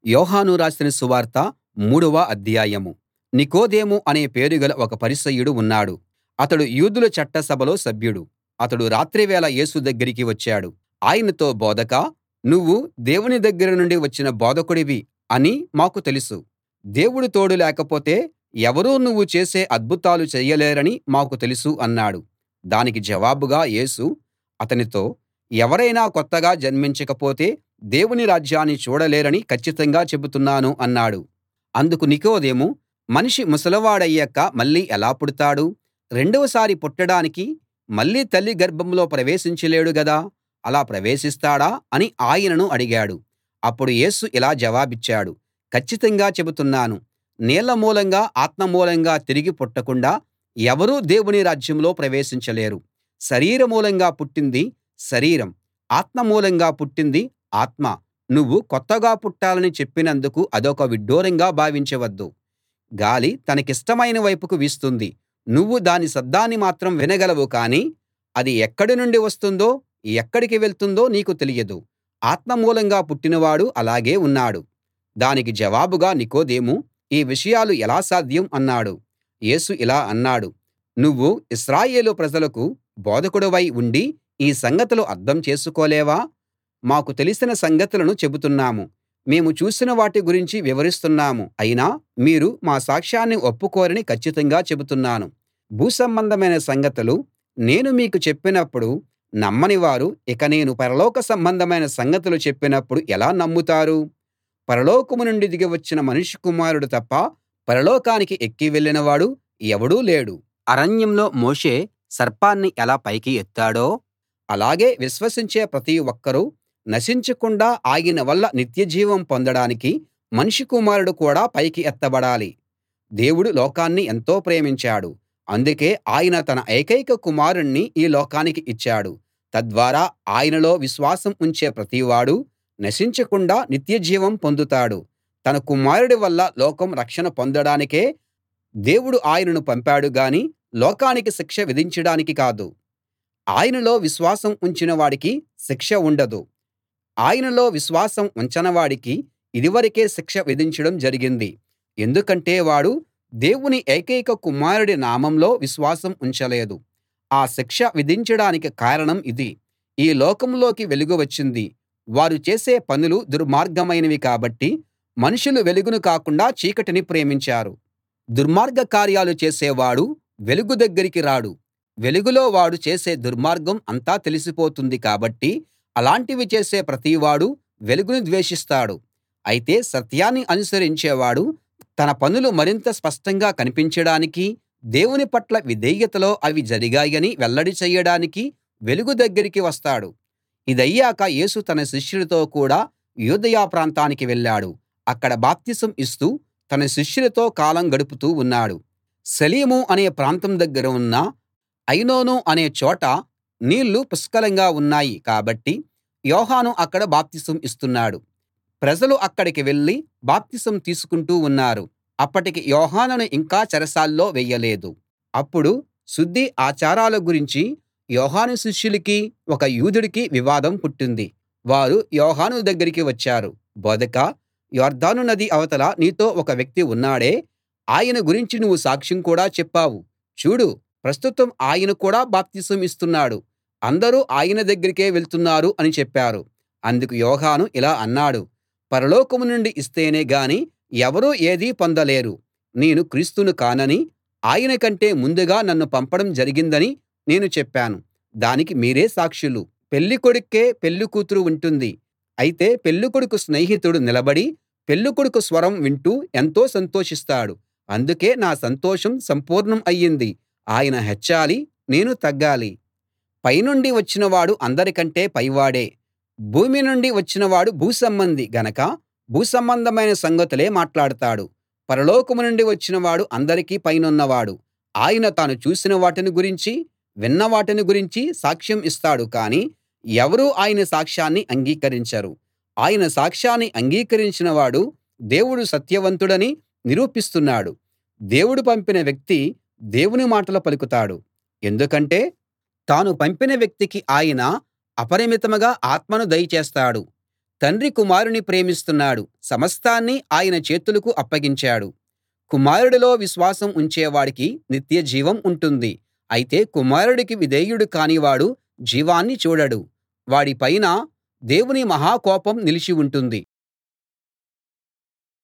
యోహాను రాసిన సువార్త మూడవ అధ్యాయం నికోదేము అనే పేరుగల ఒక పరిసయ్యుడు ఉన్నాడు అతడు యూదుల చట్టసభలో సభ్యుడు అతడు రాత్రివేళ యేసు దగ్గరికి వచ్చాడు ఆయనతో బోధకా నువ్వు దేవుని దగ్గర నుండి వచ్చిన బోధకుడివి అని మాకు తెలుసు దేవుడు తోడు లేకపోతే ఎవరూ నువ్వు చేసే అద్భుతాలు చెయ్యలేరని మాకు తెలుసు అన్నాడు దానికి జవాబుగా యేసు అతనితో ఎవరైనా కొత్తగా జన్మించకపోతే దేవుని రాజ్యాన్ని చూడలేరని కచ్చితంగా చెబుతున్నాను అన్నాడు అందుకు నికోదేము మనిషి ముసలివాడయ్యాక మళ్ళీ ఎలా పుడతాడు రెండవసారి పుట్టడానికి మళ్ళీ తల్లి గర్భంలో ప్రవేశించలేడు గదా అలా ప్రవేశిస్తాడా అని ఆయనను అడిగాడు అప్పుడు యేసు ఇలా జవాబిచ్చాడు కచ్చితంగా చెబుతున్నాను నీళ్ల మూలంగా ఆత్మ మూలంగా తిరిగి పుట్టకుండా ఎవరూ దేవుని రాజ్యంలో ప్రవేశించలేరు శరీర మూలంగా పుట్టింది శరీరం ఆత్మ మూలంగా పుట్టింది ఆత్మ నువ్వు కొత్తగా పుట్టాలని చెప్పినందుకు అదొక విడ్డూరంగా భావించవద్దు గాలి తనకిష్టమైన వైపుకు వీస్తుంది నువ్వు దాని శబ్దాన్ని మాత్రం వినగలవు కానీ అది ఎక్కడి నుండి వస్తుందో ఎక్కడికి వెళ్తుందో నీకు తెలియదు ఆత్మ మూలంగా పుట్టినవాడు అలాగే ఉన్నాడు దానికి జవాబుగా నికోదేము ఈ విషయాలు ఎలా సాధ్యం అన్నాడు యేసు ఇలా అన్నాడు నువ్వు ఇశ్రాయేలు ప్రజలకు బోధకుడివై ఉండి ఈ సంగతులు అర్థం చేసుకోలేవా మాకు తెలిసిన సంగతులను చెబుతున్నాము మేము చూసిన వాటి గురించి వివరిస్తున్నాము అయినా మీరు మా సాక్ష్యాన్ని ఒప్పుకోరని కచ్చితంగా చెబుతున్నాను భూసంబంధమైన సంగతులు నేను మీకు చెప్పినప్పుడు నమ్మని వారు ఇక నేను పరలోక సంబంధమైన సంగతులు చెప్పినప్పుడు ఎలా నమ్ముతారు పరలోకం నుండి దిగి వచ్చిన మనుష్య కుమారుడు తప్ప పరలోకానికి ఎక్కి వెళ్ళిన వాడు ఎవడూ లేడు అరణ్యంలో మోషే సర్పాన్ని ఎలా పైకి ఎత్తాడో అలాగే విశ్వసించే ప్రతి ఒక్కరూ నశించకుండా ఆయన వల్ల నిత్యజీవం పొందడానికి మనుష్య కుమారుడు కూడా పైకి ఎత్తబడాలి దేవుడు లోకాన్ని ఎంతో ప్రేమించాడు అందుకే ఆయన తన ఏకైక కుమారుణ్ణి ఈ లోకానికి ఇచ్చాడు తద్వారా ఆయనలో విశ్వాసం ఉంచే ప్రతివాడూ నశించకుండా నిత్యజీవం పొందుతాడు తన కుమారుడి వల్ల లోకం రక్షణ పొందడానికే దేవుడు ఆయనను పంపాడు గాని లోకానికి శిక్ష విధించడానికి కాదు ఆయనలో విశ్వాసం ఉంచిన వాడికి శిక్ష ఉండదు ఆయనలో విశ్వాసం ఉంచనివాడికి ఇదివరకే శిక్ష విధించడం జరిగింది ఎందుకంటే వాడు దేవుని ఏకైక కుమారుడి నామంలో విశ్వాసం ఉంచలేదు ఆ శిక్ష విధించడానికి కారణం ఇది ఈ లోకంలోకి వెలుగు వచ్చింది వారు చేసే పనులు దుర్మార్గమైనవి కాబట్టి మనుషులు వెలుగును కాకుండా చీకటిని ప్రేమించారు దుర్మార్గ కార్యాలు చేసేవాడు వెలుగు దగ్గరికి రాడు వెలుగులో వాడు చేసే దుర్మార్గం అంతా తెలిసిపోతుంది కాబట్టి అలాంటివి చేసే ప్రతివాడూ వెలుగును ద్వేషిస్తాడు అయితే సత్యాన్ని అనుసరించేవాడు తన పనులు మరింత స్పష్టంగా కనిపించడానికీ దేవుని పట్ల విధేయతలో అవి జరిగాయని వెల్లడి చెయ్యడానికి వెలుగు దగ్గరికి వస్తాడు ఇదయ్యాక యేసు తన శిష్యులతో కూడా యూదయ ప్రాంతానికి వెళ్ళాడు అక్కడ బాప్తిసం ఇస్తూ తన శిష్యులతో కాలం గడుపుతూ ఉన్నాడు సలీము అనే ప్రాంతం దగ్గర ఉన్న ఐనోను అనే చోట నీళ్లు పుష్కలంగా ఉన్నాయి కాబట్టి యోహాను అక్కడ బాప్తిసం ఇస్తున్నాడు ప్రజలు అక్కడికి వెళ్ళి బాప్తిసం తీసుకుంటూ ఉన్నారు అప్పటికి యోహానును ఇంకా చెరసాల్లో వెయ్యలేదు అప్పుడు శుద్ధి ఆచారాల గురించి యోహాను శిష్యులకీ ఒక యూదుడికి వివాదం పుట్టింది వారు యోహాను దగ్గరికి వచ్చారు బోధకా యొర్దాను నది అవతల నీతో ఒక వ్యక్తి ఉన్నాడే ఆయన గురించి నువ్వు సాక్ష్యం కూడా చెప్పావు చూడు ప్రస్తుతం ఆయన కూడా బాప్తిసం ఇస్తున్నాడు అందరూ ఆయన దగ్గరికే వెళ్తున్నారు అని చెప్పారు అందుకు యోహాను ఇలా అన్నాడు పరలోకం నుండి ఇస్తేనే గాని ఎవరూ ఏదీ పొందలేరు నేను క్రీస్తును కానని ఆయన కంటే ముందుగా నన్ను పంపడం జరిగిందని నేను చెప్పాను దానికి మీరే సాక్షులు పెళ్లి కొడుక్కే పెళ్లి కూతురు ఉంటుంది అయితే పెళ్ళికొడుకు స్నేహితుడు నిలబడి పెళ్ళికొడుకు స్వరం వింటూ ఎంతో సంతోషిస్తాడు అందుకే నా సంతోషం సంపూర్ణం అయ్యింది ఆయన హెచ్చాలి నేను తగ్గాలి పైనుండి వచ్చినవాడు అందరికంటే పైవాడే భూమి నుండి వచ్చినవాడు భూసంబంధి గనక భూసంబంధమైన సంగతులే మాట్లాడతాడు పరలోకం నుండి వచ్చినవాడు అందరికీ పైనున్నవాడు ఆయన తాను చూసిన వాటిని గురించి విన్న వాటిని గురించి సాక్ష్యం ఇస్తాడు కానీ ఎవరూ ఆయన సాక్ష్యాన్ని అంగీకరించరు ఆయన సాక్ష్యాన్ని అంగీకరించిన వాడు దేవుడు సత్యవంతుడని నిరూపిస్తున్నాడు దేవుడు పంపిన వ్యక్తి దేవుని మాటలు పలుకుతాడు ఎందుకంటే తాను పంపిన వ్యక్తికి ఆయన అపరిమితంగా ఆత్మను దయచేస్తాడు తండ్రి కుమారుణ్ణి ప్రేమిస్తున్నాడు సమస్తాన్నీ ఆయన చేతులకు అప్పగించాడు కుమారుడిలో విశ్వాసం ఉంచేవాడికి నిత్యజీవం ఉంటుంది అయితే కుమారుడికి విధేయుడు కానివాడు జీవాన్ని చూడడు వాడి పైన దేవుని మహా కోపం నిలిచి ఉంటుంది